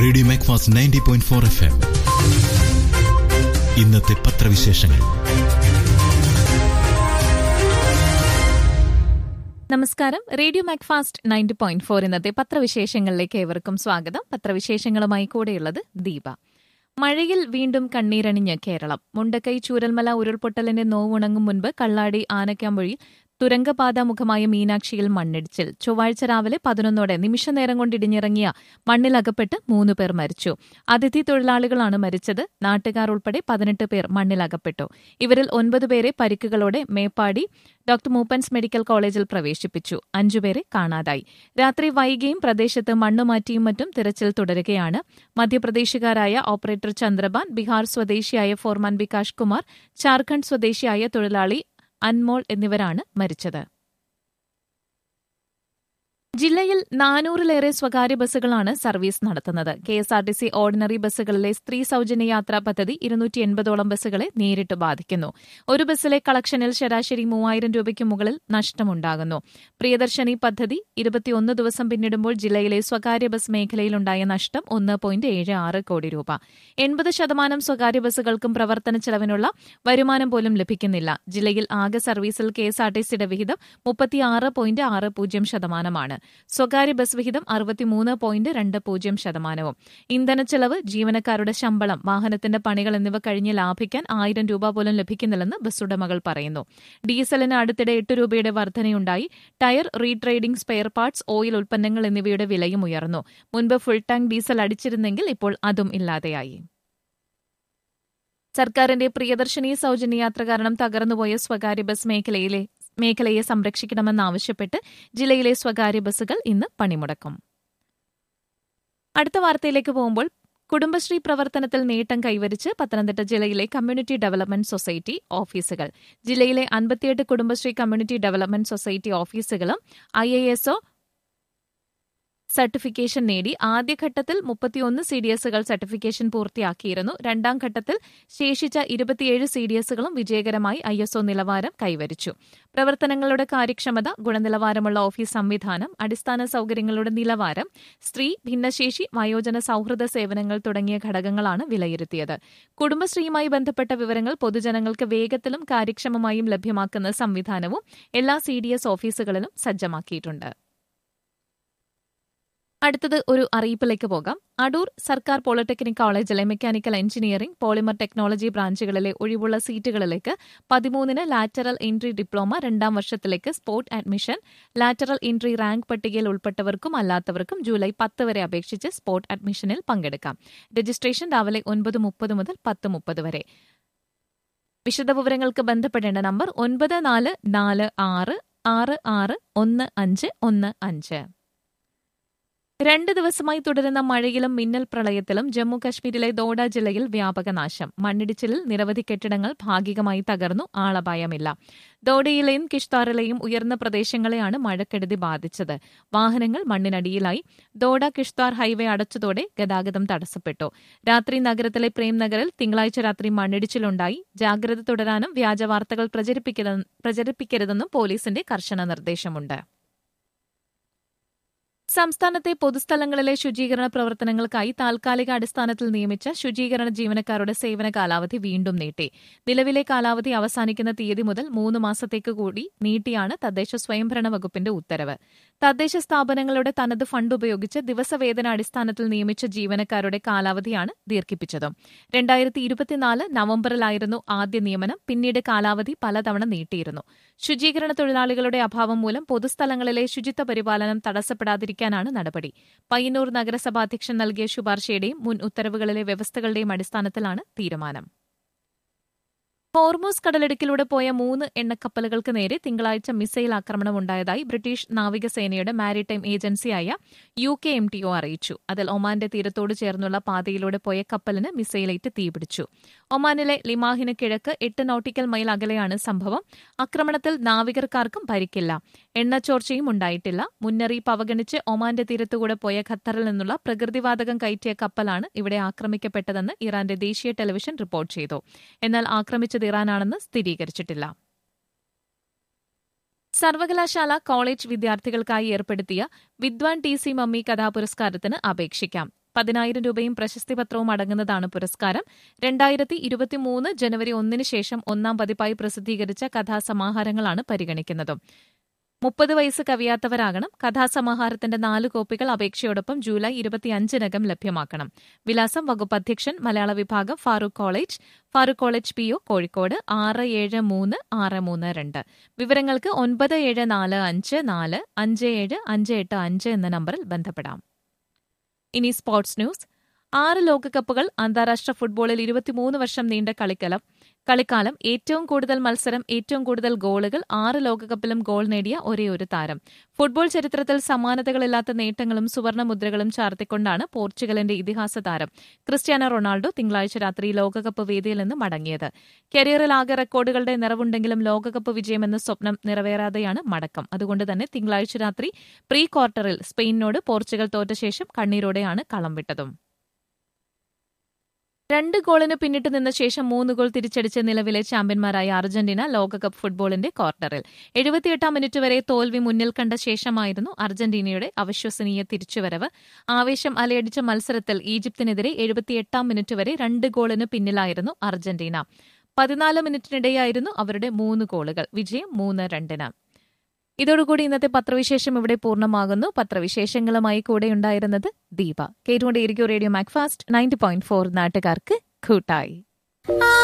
radio Macfast ninety point four F M ഇന്നത്തെ പത്രവിശേഷങ്ങൾ നമസ്കാരം radio Macfast ninety point four ഇന്നത്തെ പത്രവിശേഷങ്ങളിലേക്ക് ഏവർക്കും സ്വാഗതം പത്രവിശേഷങ്ങളുമായി കൂടെയുള്ളത് ദീപ മഴയിൽ വീണ്ടും കണ്ണീരണിഞ്ഞ് കേരളം മുണ്ടക്കൈ ചൂരൽമല ഉരുൾപൊട്ടലിന്റെ നോവുണങ്ങും മുൻപ് കള്ളാടി ആനക്കാമ്പൊഴി തുരങ്കപാത മുഖമായ മീനാക്ഷിയിൽ മണ്ണിടിച്ചിൽ ചൊവ്വാഴ്ച രാവിലെ പതിനൊന്നോടെ നിമിഷനേരം കൊണ്ട് ഇടിഞ്ഞിറങ്ങിയ മണ്ണിലകപ്പെട്ട് മൂന്ന് പേർ മരിച്ചു അതിഥി തൊഴിലാളികളാണ് മരിച്ചത് നാട്ടുകാർ ഉൾപ്പെടെ പതിനെട്ട് പേർ മണ്ണിലകപ്പെട്ടു ഇവരിൽ ഒൻപത് പേരെ പരിക്കുകളോടെ മേപ്പാടി ഡോക്ടർ മൂപ്പൻസ് മെഡിക്കൽ കോളേജിൽ പ്രവേശിപ്പിച്ചു അഞ്ചുപേരെ കാണാതായി രാത്രി വൈകിയും പ്രദേശത്ത് മണ്ണുമാറ്റിയും മറ്റും തിരച്ചിൽ തുടരുകയാണ് മധ്യപ്രദേശുകാരായ ഓപ്പറേറ്റർ ചന്ദ്രബാൻ ബീഹാർ സ്വദേശിയായ ഫോർമാൻ വികാഷ് കുമാർ ജാർഖണ്ഡ് സ്വദേശിയായ തൊഴിലാളി അൻമോൾ എന്നിവരാണ് മരിച്ചത് ജില്ലയിൽ നാനൂറിലേറെ സ്വകാര്യ ബസ്സുകളാണ് സർവീസ് നടത്തുന്നത് K S R T C ordinary ബസ്സുകളിലെ സ്ത്രീ സൌജന്യ യാത്രാ പദ്ധതി ഇരുന്നൂറ്റി എൺപതോളം ബസ്സുകളെ നേരിട്ട് ബാധിക്കുന്നു ഒരു ബസ്സിലെ കളക്ഷനിൽ ശരാശരി മൂവായിരം രൂപയ്ക്ക് മുകളിൽ നഷ്ടമുണ്ടാകുന്നു പ്രിയദർശിനി പദ്ധതി ഇരുപത്തിയൊന്ന് ദിവസം പിന്നിടുമ്പോൾ ജില്ലയിലെ സ്വകാര്യ ബസ് മേഖലയിലുണ്ടായ നഷ്ടം ഒന്ന് പോയിന്റ് ഏഴ് ആറ് കോടി രൂപ എൺപത് ശതമാനം സ്വകാര്യ ബസ്സുകൾക്കും പ്രവർത്തന ചെലവിനുള്ള വരുമാനം പോലും ലഭിക്കുന്നില്ല ജില്ലയിൽ ആകെ സർവീസിൽ കെ എസ് ആർ ടി സിയുടെ വിഹിതം മുപ്പത്തിയാറ് പോയിന്റ് ആറ് പൂജ്യം ശതമാനമാണ് സ്വകാര്യ ബസ് വിഹിതം അറുപത്തിമൂന്ന് പോയിന്റ് രണ്ട് പൂജ്യം ശതമാനവും ഇന്ധനച്ചെലവ് ജീവനക്കാരുടെ ശമ്പളം വാഹനത്തിന്റെ പണികൾ എന്നിവ കഴിഞ്ഞ് ലാഭിക്കാൻ ആയിരം രൂപ പോലും ലഭിക്കുന്നില്ലെന്ന് ബസ് ഉടമകൾ പറയുന്നു ഡീസലിന് അടുത്തിടെ എട്ട് രൂപയുടെ വർധനയുണ്ടായി tyre retreading spare parts oil ഉൽപ്പന്നങ്ങൾ എന്നിവയുടെ വിലയും ഉയർന്നു മുൻപ് ഫുൾ ടാങ്ക് ഡീസൽ അടിച്ചിരുന്നെങ്കിൽ ഇപ്പോൾ അതും ഇല്ലാതെയായി സർക്കാരിന്റെ പ്രിയദർശിനി സൌജന്യ യാത്ര കാരണം തകർന്നുപോയ സ്വകാര്യ ബസ് മേഖലയിലെ മേഖലയെ സംരക്ഷിക്കണമെന്നാവശ്യപ്പെട്ട് ജില്ലയിലെ സ്വകാര്യ ബസ്സുകൾ ഇന്ന് പണിമുടക്കും അടുത്ത വാർത്തയിലേക്ക് പോകുമ്പോൾ കുടുംബശ്രീ പ്രവർത്തനത്തിൽ നേട്ടം കൈവരിച്ച് പത്തനംതിട്ട ജില്ലയിലെ കമ്മ്യൂണിറ്റി ഡെവലപ്മെന്റ് സൊസൈറ്റി ഓഫീസുകൾ ജില്ലയിലെ അൻപത്തിയെട്ട് കുടുംബശ്രീ കമ്മ്യൂണിറ്റി ഡെവലപ്മെന്റ് സൊസൈറ്റി ഓഫീസുകളും ഐ എ എസ്ഒ സർട്ടിഫിക്കേഷൻ നേടി ആദ്യഘട്ടത്തിൽ മുപ്പത്തിയൊന്ന് സി ഡി എസുകൾ സർട്ടിഫിക്കേഷൻ പൂർത്തിയാക്കിയിരുന്നു രണ്ടാം ഘട്ടത്തിൽ ശേഷിച്ച ഇരുപത്തിയേഴ് സി ഡി എസുകളും വിജയകരമായി ഐ എസ് ഒ നിലവാരം കൈവരിച്ചു പ്രവർത്തനങ്ങളുടെ കാര്യക്ഷമത ഗുണനിലവാരമുള്ള ഓഫീസ് സംവിധാനം അടിസ്ഥാന സൌകര്യങ്ങളുടെ നിലവാരം സ്ത്രീ ഭിന്നശേഷി വയോജന സൌഹൃദ സേവനങ്ങൾ തുടങ്ങിയ ഘടകങ്ങളാണ് വിലയിരുത്തിയത് കുടുംബശ്രീയുമായി ബന്ധപ്പെട്ട വിവരങ്ങൾ പൊതുജനങ്ങൾക്ക് വേഗത്തിലും കാര്യക്ഷമമായും ലഭ്യമാക്കുന്ന സംവിധാനവും എല്ലാ സി ഡി എസ് ഓഫീസുകളിലും സജ്ജമാക്കിയിട്ടുണ്ട് അടുത്തത് ഒരു അറിയിപ്പിലേക്ക് പോകാം അടൂർ സർക്കാർ പോളിടെക്നിക് കോളേജിലെ മെക്കാനിക്കൽ എഞ്ചിനീയറിംഗ് പോളിമർ ടെക്നോളജി ബ്രാഞ്ചുകളിലെ ഒഴിവുള്ള സീറ്റുകളിലേക്ക് പതിമൂന്നിന് ലാറ്ററൽ എൻട്രി ഡിപ്ലോമ രണ്ടാം വർഷത്തിലേക്ക് spot admission lateral entry rank പട്ടികയിൽ ഉൾപ്പെട്ടവർക്കും അല്ലാത്തവർക്കും ജൂലൈ പത്ത് വരെ അപേക്ഷിച്ച് സ്പോട്ട് അഡ്മിഷനിൽ പങ്കെടുക്കാം രജിസ്ട്രേഷൻ രാവിലെ ഒൻപത് മുപ്പത് മുതൽ പത്ത് മുപ്പത് വരെ വിശദവിവരങ്ങൾക്ക് ബന്ധപ്പെടേണ്ട നമ്പർ ഒൻപത് നാല് നാല് ആറ് ആറ് ആറ് ഒന്ന് അഞ്ച് ഒന്ന് അഞ്ച് രണ്ട് ദിവസമായി തുടരുന്ന മഴയിലും മിന്നൽ പ്രളയത്തിലും ജമ്മു കശ്മീരിലെ ദോഡ ജില്ലയിൽ വ്യാപക നാശം മണ്ണിടിച്ചിലിൽ നിരവധി കെട്ടിടങ്ങൾ ഭാഗികമായി തകർന്നു ആളപായമില്ല ദോഡയിലെയും കിഷ്താറിലെയും ഉയർന്ന പ്രദേശങ്ങളെയാണ് മഴക്കെടുതി ബാധിച്ചത് വാഹനങ്ങൾ മണ്ണിനടിയിലായി ദോഡ കിഷ്താർ ഹൈവേ അടച്ചതോടെ ഗതാഗതം തടസ്സപ്പെട്ടു രാത്രി നഗരത്തിലെ പ്രേംനഗറിൽ തിങ്കളാഴ്ച രാത്രി മണ്ണിടിച്ചിലുണ്ടായി ജാഗ്രത തുടരാനും വ്യാജവാർത്തകൾ പ്രചരിപ്പിക്കരുതെന്നും പോലീസിന്റെ കർശന നിർദ്ദേശമുണ്ട് സംസ്ഥാനത്തെ പൊതുസ്ഥലങ്ങളിലെ ശുചീകരണ പ്രവർത്തനങ്ങൾക്കായി താൽക്കാലിക അടിസ്ഥാനത്തിൽ നിയമിച്ച ശുചീകരണ ജീവനക്കാരുടെ സേവന കാലാവധി വീണ്ടും നീട്ടി നിലവിലെ കാലാവധി അവസാനിക്കുന്ന തീയതി മുതൽ മൂന്ന് മാസത്തേക്ക് കൂടി നീട്ടിയാണ് തദ്ദേശ സ്വയംഭരണ വകുപ്പിന്റെ ഉത്തരവ് തദ്ദേശ സ്ഥാപനങ്ങളുടെ തനത് ഫണ്ട് ഉപയോഗിച്ച് ദിവസവേതന അടിസ്ഥാനത്തിൽ നിയമിച്ച ജീവനക്കാരുടെ കാലാവധിയാണ് ദീർഘിപ്പിച്ചതും രണ്ടായിരത്തി ഇരുപത്തിനാല് നവംബറിലായിരുന്നു ആദ്യ നിയമനം പിന്നീട് കാലാവധി പലതവണ നീട്ടിയിരുന്നു ശുചീകരണ തൊഴിലാളികളുടെ അഭാവം മൂലം പൊതുസ്ഥലങ്ങളിലെ ശുചിത്വ പരിപാലനം തടസ്സപ്പെടാതിരിക്കാനാണ് നടപടി പയ്യന്നൂർ നഗരസഭാ അധ്യക്ഷൻ നൽകിയ ശുപാർശയുടെയും മുൻ ഉത്തരവുകളിലെ വ്യവസ്ഥകളുടെയും അടിസ്ഥാനത്തിലാണ് തീരുമാനം ഹോർമൂസ് കടലിടുക്കിലൂടെ പോയ മൂന്ന് എണ്ണക്കപ്പലുകൾക്ക് നേരെ തിങ്കളാഴ്ച മിസൈൽ ആക്രമണമുണ്ടായതായി ബ്രിട്ടീഷ് നാവികസേനയുടെ മാരിടൈം ഏജൻസിയായ U K M T O അറിയിച്ചു അതിൽ ഒമാന്റെ തീരത്തോട് ചേർന്നുള്ള പാതയിലൂടെ പോയ കപ്പലിന് മിസൈലേറ്റ് തീപിടിച്ചു ഒമാനിലെ ലിമാഹിന് കിഴക്ക് എട്ട് നോട്ടിക്കൽ മൈൽ അകലെയാണ് സംഭവം ആക്രമണത്തിൽ നാവികർക്കാർക്കും പരിക്കില്ല എണ്ണച്ചോർച്ചയും ഉണ്ടായിട്ടില്ല മുന്നറിയിപ്പ് അവഗണിച്ച് ഒമാന്റെ തീരത്തുകൂടെ പോയ ഖത്തറിൽ നിന്നുള്ള പ്രകൃതിവാതകം കയറ്റിയ കപ്പലാണ് ഇവിടെ ആക്രമിക്കപ്പെട്ടതെന്ന് ഇറാന്റെ ദേശീയ ടെലിവിഷൻ റിപ്പോർട്ട് ചെയ്തു എന്നാൽ ആക്രമിച്ചത് ഇറാനാണെന്ന് സ്ഥിരീകരിച്ചിട്ടില്ല സർവകലാശാല കോളേജ് വിദ്യാർത്ഥികൾക്കായി ഏർപ്പെടുത്തിയ വിദ്വാൻ ടി സി മമ്മി കഥാപുരസ്കാരത്തിന് അപേക്ഷിക്കാം പതിനായിരം രൂപയും പ്രശസ്തി പത്രവും അടങ്ങുന്നതാണ് പുരസ്കാരം രണ്ടായിരത്തി ഇരുപത്തിമൂന്ന് ജനുവരി ഒന്നിന് ശേഷം ഒന്നാം പതിപ്പായി പ്രസിദ്ധീകരിച്ച കഥാസമാഹാരങ്ങളാണ് പരിഗണിക്കുന്നത് മുപ്പത് വയസ്സ് കവിയാത്തവരാകണം കഥാസമാഹാരത്തിന്റെ നാല് കോപ്പികൾ അപേക്ഷയോടൊപ്പം ജൂലൈ ഇരുപത്തിയഞ്ചിനകം ലഭ്യമാക്കണം വിലാസം വകുപ്പ് അധ്യക്ഷൻ മലയാള വിഭാഗം Farook college Farook college P O Kozhikode ആറ് ഏഴ് മൂന്ന് ആറ് മൂന്ന് രണ്ട് വിവരങ്ങൾക്ക് ഒൻപത് ഏഴ് നാല് അഞ്ച് നാല് അഞ്ച് ഏഴ് അഞ്ച് എട്ട് അഞ്ച് എന്ന നമ്പറിൽ ബന്ധപ്പെടാം ഇനി സ്പോർട്സ് ന്യൂസ് ആറ് ലോകകപ്പുകൾ അന്താരാഷ്ട്ര ഫുട്ബോളിൽ ഇരുപത്തിമൂന്ന് വർഷം നീണ്ട കളിക്കലം കളിക്കാലം ഏറ്റവും കൂടുതൽ മത്സരം ഏറ്റവും കൂടുതൽ ഗോളുകൾ ആറ് ലോകകപ്പിലും ഗോൾ നേടിയ ഒരേ ഒരു താരം ഫുട്ബോൾ ചരിത്രത്തിൽ സമാനതകളില്ലാത്ത നേട്ടങ്ങളും സുവർണ മുദ്രകളും ചാർത്തിക്കൊണ്ടാണ് പോർച്ചുഗലിന്റെ ഇതിഹാസ താരം ക്രിസ്ത്യാനോ റൊണാൾഡോ തിങ്കളാഴ്ച രാത്രി ലോകകപ്പ് വേദിയിൽ നിന്ന് മടങ്ങിയത് കരിയറിൽ ആകെ റെക്കോർഡുകളുടെ നിറവുണ്ടെങ്കിലും ലോകകപ്പ് വിജയമെന്ന സ്വപ്നം നിറവേറാതെയാണ് മടക്കം അതുകൊണ്ട് തന്നെ തിങ്കളാഴ്ച രാത്രി പ്രീ ക്വാർട്ടറിൽ സ്പെയിനിനോട് പോർച്ചുഗൽ തോറ്റ ശേഷം കണ്ണീരോടെയാണ് കളം വിട്ടതും രണ്ട് ഗോളിന് പിന്നിട്ട് നിന്ന ശേഷം മൂന്ന് ഗോൾ തിരിച്ചടിച്ച് നിലവിലെ ചാമ്പ്യന്മാരായ അർജന്റീന ലോകകപ്പ് ഫുട്ബോളിന്റെ ക്വാർട്ടറിൽ എഴുപത്തിയെട്ടാം മിനിറ്റ് വരെ തോൽവി മുന്നിൽ കണ്ട ശേഷമായിരുന്നു അർജന്റീനയുടെ അവിശ്വസനീയ തിരിച്ചുവരവ് ആവേശം അലയടിച്ച മത്സരത്തിൽ ഈജിപ്തിനെതിരെ എഴുപത്തിയെട്ടാം മിനിറ്റ് വരെ രണ്ട് ഗോളിന് പിന്നിലായിരുന്നു അർജന്റീന പതിനാല് മിനിറ്റിനിടെയായിരുന്നു അവരുടെ മൂന്ന് ഗോളുകൾ വിജയം മൂന്ന് രണ്ടിന് ഇതോടുകൂടി ഇന്നത്തെ പത്രവിശേഷം ഇവിടെ പൂർണ്ണമാകുന്നു പത്രവിശേഷങ്ങളുമായി കൂടെയുണ്ടായിരുന്നത് ദീപ കേട്ടുകൊണ്ടേയിരിക്കും radio Macfast ninety point four നാട്ടുകാർക്ക് കൂട്ടായി